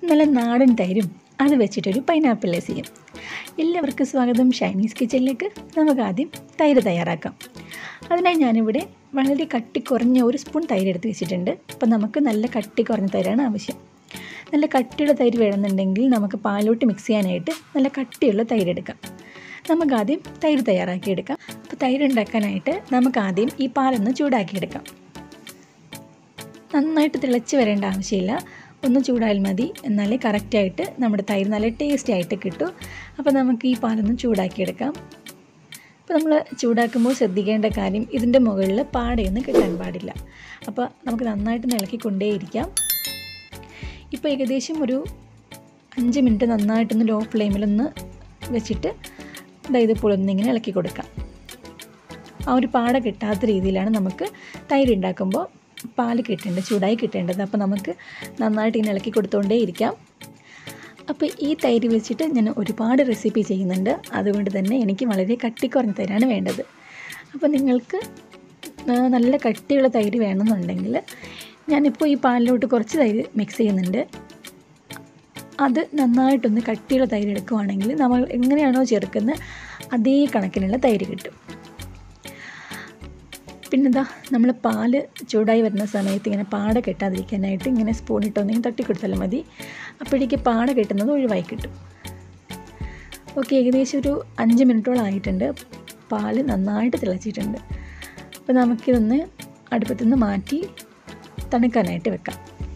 നല്ല നാടൻ തൈരും അത് വെച്ചിട്ടൊരു പൈനാപ്പിൾ ലസിയും എല്ലാവർക്കും സ്വാഗതം ഷൈനീസ് കിച്ചണിലേക്ക് നമുക്ക് ആദ്യം തൈര് തയ്യാറാക്കാം അതിനായി ഞാനിവിടെ വളരെ കട്ടി കുറഞ്ഞ ഒരു സ്പൂൺ തൈര് എടുത്ത് വെച്ചിട്ടുണ്ട് അപ്പോൾ നമുക്ക് നല്ല കട്ടി കുറഞ്ഞ തൈരാണ് ആവശ്യം നല്ല കട്ടിയുള്ള തൈര് വേണമെന്നുണ്ടെങ്കിൽ നമുക്ക് പാലോട്ട് മിക്സ് ചെയ്യാനായിട്ട് നല്ല കട്ടിയുള്ള തൈര് എടുക്കാം നമുക്ക് ആദ്യം തൈര് തയ്യാറാക്കിയെടുക്കാം അപ്പോൾ തൈര് ഉണ്ടാക്കാനായിട്ട് നമുക്ക് ആദ്യം ഈ പാലൊന്ന് ചൂടാക്കിയെടുക്കാം നന്നായിട്ട് തിളച്ച് വരേണ്ട ആവശ്യമില്ല ഒന്ന് ചൂടായാൽ മതി എന്നാലേ കറക്റ്റായിട്ട് നമ്മുടെ തൈര് നല്ല ടേസ്റ്റി ആയിട്ട് കിട്ടും അപ്പോൾ നമുക്ക് ഈ പാലൊന്ന് ചൂടാക്കിയെടുക്കാം അപ്പോൾ നമ്മൾ ചൂടാക്കുമ്പോൾ ശ്രദ്ധിക്കേണ്ട കാര്യം ഇതിൻ്റെ മുകളിൽ പാടയൊന്നും കിട്ടാൻ പാടില്ല അപ്പോൾ നമുക്ക് നന്നായിട്ട് ഇളക്കിക്കൊണ്ടേയിരിക്കാം ഇപ്പോൾ ഏകദേശം ഒരു അഞ്ച് മിനിറ്റ് നന്നായിട്ടൊന്ന് ലോ ഫ്ലെയിമിലൊന്ന് വെച്ചിട്ട് അതായത് പൊളൊന്നിങ്ങനെ ഇളക്കി കൊടുക്കാം ആ ഒരു പാട കിട്ടാത്ത രീതിയിലാണ് നമുക്ക് തൈര് ഉണ്ടാക്കുമ്പോൾ പാല് കിട്ടേണ്ടത് ചൂടായി കിട്ടേണ്ടത് അപ്പോൾ നമുക്ക് നന്നായിട്ട് ഇങ്ങനെ ഇളക്കി കൊടുത്തുകൊണ്ടേ ഇരിക്കാം അപ്പോൾ ഈ തൈര് വെച്ചിട്ട് ഞാൻ ഒരുപാട് റെസിപ്പി ചെയ്യുന്നുണ്ട് അതുകൊണ്ട് തന്നെ എനിക്ക് വളരെ കട്ടിക്കുറഞ്ഞ തൈരാണ് വേണ്ടത് അപ്പോൾ നിങ്ങൾക്ക് നല്ല കട്ടിയുള്ള തൈര് വേണമെന്നുണ്ടെങ്കിൽ ഞാനിപ്പോൾ ഈ പാലിലോട്ട് കുറച്ച് തൈര് മിക്സ് ചെയ്യുന്നുണ്ട് അത് നന്നായിട്ടൊന്ന് കട്ടിയുള്ള തൈര് എടുക്കുവാണെങ്കിൽ നമ്മൾ എങ്ങനെയാണോ ചേർക്കുന്നത് അതേ കണക്കിനുള്ള തൈര് കിട്ടും പിന്നെന്താ നമ്മൾ പാല് ചൂടായി വരുന്ന സമയത്ത് ഇങ്ങനെ പാട കെട്ടാതിരിക്കാനായിട്ട് ഇങ്ങനെ സ്പൂൺ ഇട്ടൊന്നെങ്കിൽ തട്ടി കൊടുത്താലും മതി അപ്പോഴേക്ക് പാട കെട്ടുന്നത് ഒഴിവായി കിട്ടും ഓക്കെ ഏകദേശം ഒരു അഞ്ച് മിനിറ്റോളം ആയിട്ടുണ്ട് പാല് നന്നായിട്ട് തിളച്ചിട്ടുണ്ട് അപ്പോൾ നമുക്കിതൊന്ന് അടുപ്പത്തു നിന്ന് മാറ്റി തണുക്കാനായിട്ട് വെക്കാം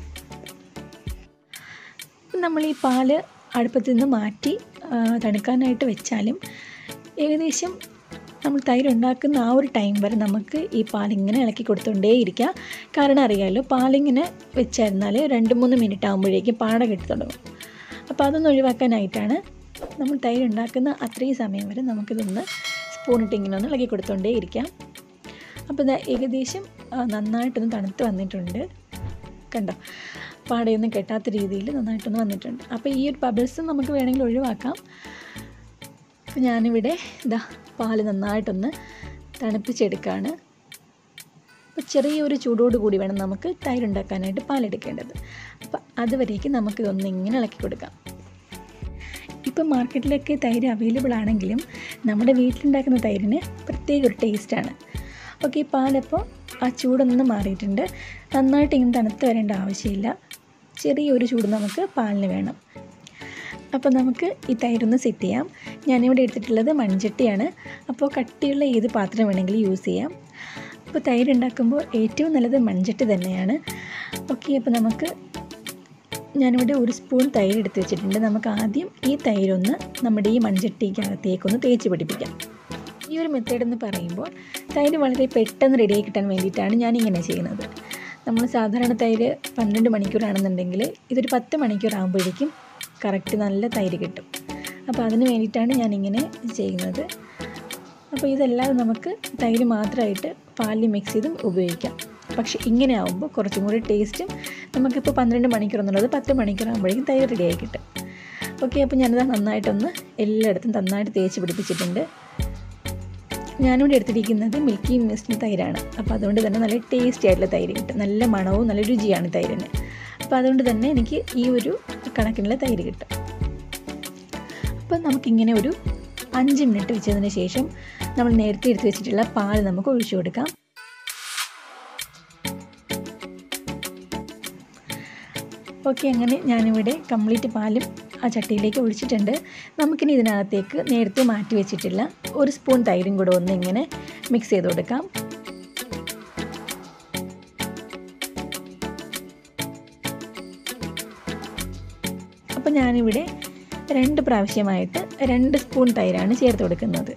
നമ്മൾ ഈ പാല് അടുപ്പത്തു നിന്ന് മാറ്റി തണുക്കാനായിട്ട് വെച്ചാലും ഏകദേശം നമ്മൾ തൈര് ഉണ്ടാക്കുന്ന ആ ഒരു ടൈം വരെ നമുക്ക് ഈ പാലിങ്ങനെ ഇളക്കി കൊടുത്തുകൊണ്ടേയിരിക്കുക കാരണം അറിയാമല്ലോ പാലിങ്ങനെ വെച്ചായിരുന്നാൽ രണ്ട് മൂന്ന് മിനിറ്റ് ആകുമ്പോഴേക്കും പാട കെട്ടി തുടങ്ങും അപ്പോൾ അതൊന്ന് ഒഴിവാക്കാനായിട്ടാണ് നമ്മൾ തൈര് ഉണ്ടാക്കുന്ന അത്രയും സമയം വരെ നമുക്കിതൊന്ന് സ്പൂണിട്ട് ഇങ്ങനെ ഒന്ന് ഇളക്കി കൊടുത്തുകൊണ്ടേയിരിക്കാം അപ്പോൾ ഇത് ഏകദേശം നന്നായിട്ടൊന്ന് തണുത്ത് വന്നിട്ടുണ്ട് കണ്ടോ പാടയൊന്നും കെട്ടാത്ത രീതിയിൽ നന്നായിട്ടൊന്ന് വന്നിട്ടുണ്ട് അപ്പോൾ ഈ ഒരു ബബിൾസ് നമുക്ക് വേണമെങ്കിൽ ഒഴിവാക്കാം അപ്പോൾ ഞാനിവിടെ ഇതാ പാല് നന്നായിട്ടൊന്ന് തണുപ്പിച്ചെടുക്കുകയാണ് അപ്പോൾ ചെറിയൊരു ചൂടോട് കൂടി വേണം നമുക്ക് തൈരുണ്ടാക്കാനായിട്ട് പാലെടുക്കേണ്ടത് അപ്പോൾ അതുവരേക്കും നമുക്കിതൊന്ന് ഇങ്ങനെ ഇളക്കി കൊടുക്കാം ഇപ്പം മാർക്കറ്റിലൊക്കെ തൈര് അവൈലബിൾ ആണെങ്കിലും നമ്മുടെ വീട്ടിലുണ്ടാക്കുന്ന തൈരിന് പ്രത്യേക ഒരു ടേസ്റ്റാണ് ഓക്കെ ഈ പാലപ്പോൾ ആ ചൂടൊന്ന് മാറിയിട്ടുണ്ട് നന്നായിട്ട് ഇങ്ങനെ തണുത്ത് വരേണ്ട ആവശ്യമില്ല ചെറിയൊരു ചൂട് നമുക്ക് പാലിന് വേണം അപ്പോൾ നമുക്ക് ഈ തൈരൊന്ന് സെറ്റ് ചെയ്യാം ഞാനിവിടെ എടുത്തിട്ടുള്ളത് മൺചട്ടിയാണ് അപ്പോൾ കട്ടിയുള്ള ഏത് പാത്രം വേണമെങ്കിലും യൂസ് ചെയ്യാം അപ്പോൾ തൈര് ഉണ്ടാക്കുമ്പോൾ ഏറ്റവും നല്ലത് മൺചട്ടി തന്നെയാണ് ഓക്കെ അപ്പോൾ നമുക്ക് ഞാനിവിടെ ഒരു സ്പൂൺ തൈര് എടുത്ത് വെച്ചിട്ടുണ്ട് നമുക്ക് ആദ്യം ഈ തൈരൊന്ന് നമ്മുടെ ഈ മൺചട്ടിക്കകത്തേക്കൊന്ന് തേച്ച് പിടിപ്പിക്കാം ഈ ഒരു മെത്തേഡ് എന്ന് പറയുമ്പോൾ തൈര് വളരെ പെട്ടെന്ന് റെഡിയായി കിട്ടാൻ വേണ്ടിയിട്ടാണ് ഞാനിങ്ങനെ ചെയ്യുന്നത് നമ്മൾ സാധാരണ തൈര് പന്ത്രണ്ട് മണിക്കൂറാണെന്നുണ്ടെങ്കിൽ ഇതൊരു പത്ത് മണിക്കൂർ ആകുമ്പോഴേക്കും കറക്റ്റ് നല്ല തൈര് കിട്ടും അപ്പോൾ അതിന് വേണ്ടിയിട്ടാണ് ഞാനിങ്ങനെ ചെയ്യുന്നത് അപ്പോൾ ഇതല്ലാതെ നമുക്ക് തൈര് മാത്രമായിട്ട് പാലിൽ മിക്സ് ചെയ്തും ഉപയോഗിക്കാം പക്ഷേ ഇങ്ങനെ ആകുമ്പോൾ കുറച്ചും കൂടി ടേസ്റ്റും നമുക്കിപ്പോൾ പന്ത്രണ്ട് മണിക്കൂർ എന്നുള്ളത് പത്ത് മണിക്കൂർ ആകുമ്പോഴേക്കും തൈര് റെഡിയായി കിട്ടും ഓക്കെ അപ്പോൾ ഞാനത് നന്നായിട്ടൊന്ന് എല്ലായിടത്തും നന്നായിട്ട് തേച്ച് പിടിപ്പിച്ചിട്ടുണ്ട് ഞാനിവിടെ എടുത്തിരിക്കുന്നത് മിൽക്കി മിസ്റ്റിന് തൈരാണ് അപ്പോൾ അതുകൊണ്ട് തന്നെ നല്ല ടേസ്റ്റി ആയിട്ടുള്ള തൈര് കിട്ടും നല്ല മണവും നല്ല രുചിയാണ് തൈരിന് അപ്പോൾ അതുകൊണ്ട് തന്നെ എനിക്ക് ഈ ഒരു കണക്കിനുള്ള തൈര് കിട്ടും അപ്പോൾ നമുക്കിങ്ങനെ ഒരു അഞ്ച് മിനിറ്റ് വെച്ചതിന് ശേഷം നമ്മൾ നേരത്തെ എടുത്ത് വെച്ചിട്ടുള്ള പാൽ നമുക്ക് ഒഴിച്ചു കൊടുക്കാം ഓക്കെ അങ്ങനെ ഞാനിവിടെ കംപ്ലീറ്റ് പാലും ആ ചട്ടിയിലേക്ക് ഒഴിച്ചിട്ടുണ്ട് നമുക്കിനി ഇതിനകത്തേക്ക് നേരത്തെ മാറ്റി വെച്ചിട്ടുള്ള ഒരു സ്പൂൺ തൈരും കൂടെ ഒന്ന് ഇങ്ങനെ മിക്സ് ചെയ്ത് കൊടുക്കാം അപ്പോൾ ഞാനിവിടെ രണ്ട് പ്രാവശ്യമായിട്ട് രണ്ട് സ്പൂൺ തൈരാണ് ചേർത്ത് കൊടുക്കുന്നത്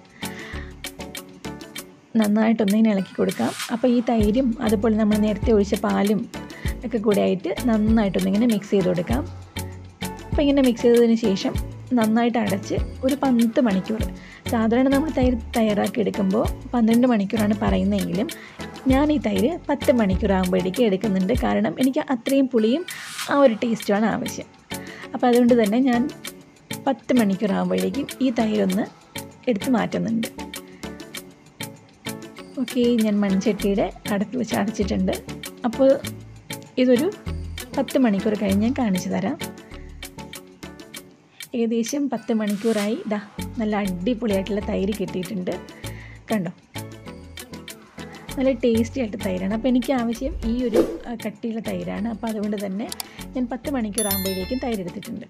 നന്നായിട്ടൊന്നിങ്ങനെ ഇളക്കി കൊടുക്കാം അപ്പോൾ ഈ തൈരും അതുപോലെ നമ്മൾ നേരത്തെ ഒഴിച്ച പാലും ഒക്കെ കൂടെ ആയിട്ട് നന്നായിട്ടൊന്നിങ്ങനെ മിക്സ് ചെയ്ത് കൊടുക്കാം അപ്പോൾ ഇങ്ങനെ മിക്സ് ചെയ്തതിന് ശേഷം നന്നായിട്ട് അടച്ച് ഒരു പത്ത് മണിക്കൂർ സാധാരണ നമ്മൾ തൈര് തയ്യാറാക്കി എടുക്കുമ്പോൾ പന്ത്രണ്ട് മണിക്കൂറാണ് പറയുന്നതെങ്കിലും ഞാൻ ഈ തൈര് പത്ത് മണിക്കൂർ ആകുമ്പോഴേക്കും എടുക്കുന്നുണ്ട് കാരണം എനിക്ക് അത്രയും പുളിയും ആ ഒരു ടേസ്റ്റുമാണ് ആവശ്യം അപ്പോൾ അതുകൊണ്ട് തന്നെ ഞാൻ പത്ത് മണിക്കൂർ ആകുമ്പോഴേക്കും ഈ തൈരൊന്ന് എടുത്ത് മാറ്റുന്നുണ്ട് ഓക്കെ ഞാൻ മൺചട്ടിയുടെ അടുത്ത് വെച്ച് അടച്ചിട്ടുണ്ട് അപ്പോൾ ഇതൊരു പത്ത് മണിക്കൂർ കഴിഞ്ഞ് ഞാൻ കാണിച്ചു തരാം ഏകദേശം പത്ത് മണിക്കൂറായി ഇതാ നല്ല അടിപൊളിയായിട്ടുള്ള തൈര് കിട്ടിയിട്ടുണ്ട് കണ്ടോ നല്ല ടേസ്റ്റി ആയിട്ട് തൈരാണ് അപ്പോൾ എനിക്ക് ആവശ്യം ഈ ഒരു ആ, കട്ടിയുള്ള തൈരാണ് അപ്പോൾ അതുകൊണ്ട് തന്നെ ഞാൻ പത്ത് മണിക്കൂർ ആകുമ്പോഴേക്കും തൈര് എടുത്തിട്ടുണ്ട്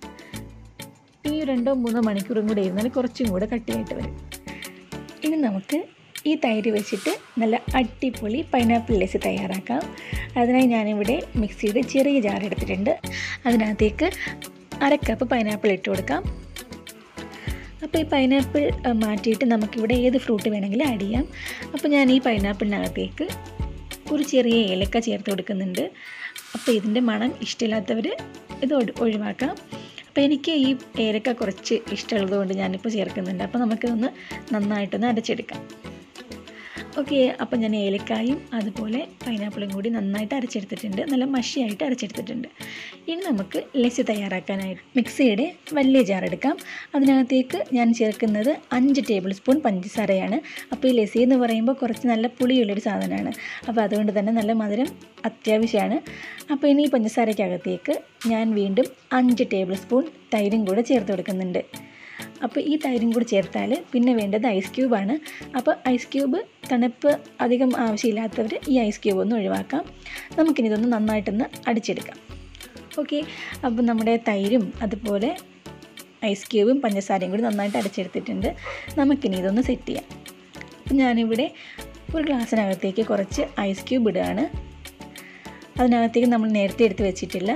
ഈ രണ്ടോ മൂന്നോ മണിക്കൂറും കൂടെ ഇരുന്നാൽ കുറച്ചും കൂടെ കട്ടിയായിട്ട് വരും ഇനി നമുക്ക് ഈ തൈര് വെച്ചിട്ട് നല്ല അടിപൊളി പൈനാപ്പിൾ ലെസ് തയ്യാറാക്കാം അതിനായി ഞാനിവിടെ മിക്സിയുടെ ചെറിയ ജാർ എടുത്തിട്ടുണ്ട് അതിനകത്തേക്ക് അര കപ്പ് പൈനാപ്പിൾ ഇട്ട് കൊടുക്കാം അപ്പോൾ ഈ പൈനാപ്പിൾ അഹ്, മാറ്റിയിട്ട് നമുക്കിവിടെ ഏത് ഫ്രൂട്ട് വേണമെങ്കിലും ആഡ് ചെയ്യാം അപ്പോൾ ഞാൻ ഈ പൈനാപ്പിളിനകത്തേക്ക് ഒരു ചെറിയ ഏലക്ക ചേർത്ത് കൊടുക്കുന്നുണ്ട് അപ്പോൾ ഇതിൻ്റെ മണം ഇഷ്ടമില്ലാത്തവർ ഇത് ഒഴി- ഒഴിവാക്കാം അപ്പോൾ എനിക്ക് ഈ ഏലക്ക കുറച്ച് ഇഷ്ടമുള്ളത് കൊണ്ട് ഞാനിപ്പോൾ ചേർക്കുന്നുണ്ട് അപ്പോൾ നമുക്കിതൊന്ന് നന്നായിട്ടൊന്ന് അരച്ചെടുക്കാം ഓക്കെ അപ്പോൾ ഞാൻ ഏലക്കായും അതുപോലെ പൈനാപ്പിളും കൂടി നന്നായിട്ട് അരച്ചെടുത്തിട്ടുണ്ട് നല്ല മഷിയായിട്ട് അരച്ചെടുത്തിട്ടുണ്ട് ഇനി നമുക്ക് ലസ്സി തയ്യാറാക്കാനായിട്ട് മിക്സിയുടെ വലിയ ജാർ എടുക്കാം അതിനകത്തേക്ക് ഞാൻ ചേർക്കുന്നത് അഞ്ച് ടേബിൾ സ്പൂൺ പഞ്ചസാരയാണ് അപ്പോൾ ഈ ലസ്സി എന്ന് പറയുമ്പോൾ കുറച്ച് നല്ല പുളിയുള്ളൊരു സാധനമാണ് അപ്പോൾ അതുകൊണ്ട് തന്നെ നല്ല മധുരം അത്യാവശ്യമാണ് അപ്പോൾ ഇനി ഈ പഞ്ചസാരയ്ക്കകത്തേക്ക് ഞാൻ വീണ്ടും അഞ്ച് ടേബിൾ സ്പൂൺ തൈരും കൂടെ ചേർത്ത് കൊടുക്കുന്നുണ്ട് അപ്പോൾ ഈ തൈരും കൂടി ചേർത്താൽ പിന്നെ വേണ്ടത് ഐസ് ക്യൂബാണ് അപ്പോൾ ഐസ് ക്യൂബ് തണുപ്പ് അധികം ആവശ്യമില്ലാത്തവർ ഈ ഐസ് ക്യൂബ് ഒന്ന് ഒഴിവാക്കാം നമുക്കിനി ഇതൊന്ന് നന്നായിട്ടൊന്ന് അടിച്ചെടുക്കാം ഓക്കെ അപ്പോൾ നമ്മുടെ തൈരും അതുപോലെ ഐസ് ക്യൂബും പഞ്ചസാരയും കൂടി നന്നായിട്ട് അടിച്ചെടുത്തിട്ടുണ്ട് നമുക്കിനി ഇതൊന്ന് സെറ്റ് ചെയ്യാം അപ്പം ഞാനിവിടെ ഒരു ഗ്ലാസ്സിനകത്തേക്ക് കുറച്ച് ഐസ് ക്യൂബ് ഇടുകയാണ് അതിനകത്തേക്ക് നമ്മൾ നേരത്തെ എടുത്ത് വെച്ചിട്ടില്ല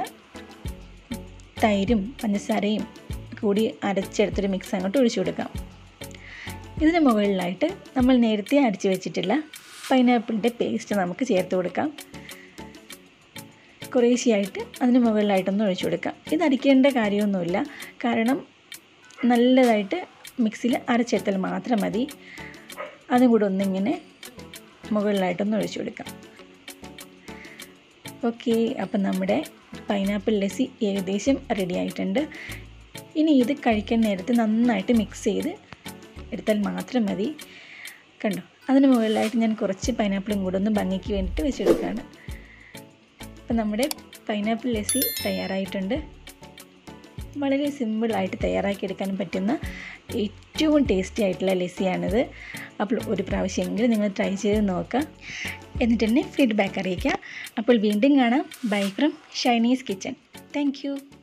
തൈരും പഞ്ചസാരയും കൂടി അരച്ചെടുത്തൊരു മിക്സ് അങ്ങോട്ട് ഒഴിച്ചു കൊടുക്കാം ഇതിന് മുകളിലായിട്ട് നമ്മൾ നേരത്തെ അടിച്ചു വെച്ചിട്ടുള്ള പൈനാപ്പിളിൻ്റെ പേസ്റ്റ് നമുക്ക് ചേർത്ത് കൊടുക്കാം കുറേശ്ശെയായിട്ട് അതിന് മുകളിലായിട്ടൊന്ന് ഒഴിച്ചു കൊടുക്കാം ഇത് അടിക്കേണ്ട കാര്യമൊന്നുമില്ല കാരണം നല്ലതായിട്ട് മിക്സിയിൽ അരച്ചെടുത്താൽ മാത്രം മതി അതും കൂടെ ഒന്നിങ്ങനെ മുകളിലായിട്ടൊന്ന് ഒഴിച്ചു കൊടുക്കാം ഓക്കെ അപ്പം നമ്മുടെ പൈനാപ്പിൾ ലസ്സി ഏകദേശം റെഡി ആയിട്ടുണ്ട് ഇനി ഇത് കഴിക്കാൻ നേരത്ത് നന്നായിട്ട് മിക്സ് ചെയ്ത് എടുത്താൽ മാത്രം മതി കണ്ടോ അതിന് മുകളിലായിട്ട് ഞാൻ കുറച്ച് പൈനാപ്പിളും കൂടെ ഒന്ന് ഭംഗിക്ക് വേണ്ടിയിട്ട് വെച്ചെടുക്കുകയാണ് അപ്പം നമ്മുടെ പൈനാപ്പിൾ ലസ്സി തയ്യാറായിട്ടുണ്ട് വളരെ സിമ്പിളായിട്ട് തയ്യാറാക്കിയെടുക്കാൻ പറ്റുന്ന ഏറ്റവും ടേസ്റ്റി ആയിട്ടുള്ള ലസ്സിയാണിത് അപ്പോൾ ഒരു പ്രാവശ്യമെങ്കിലും നിങ്ങൾ ട്രൈ ചെയ്ത് നോക്കുക എന്നിട്ട് തന്നെ ഫീഡ്ബാക്ക് അറിയിക്കുക അപ്പോൾ വീണ്ടും കാണാം bye from Shiny's kitchen thank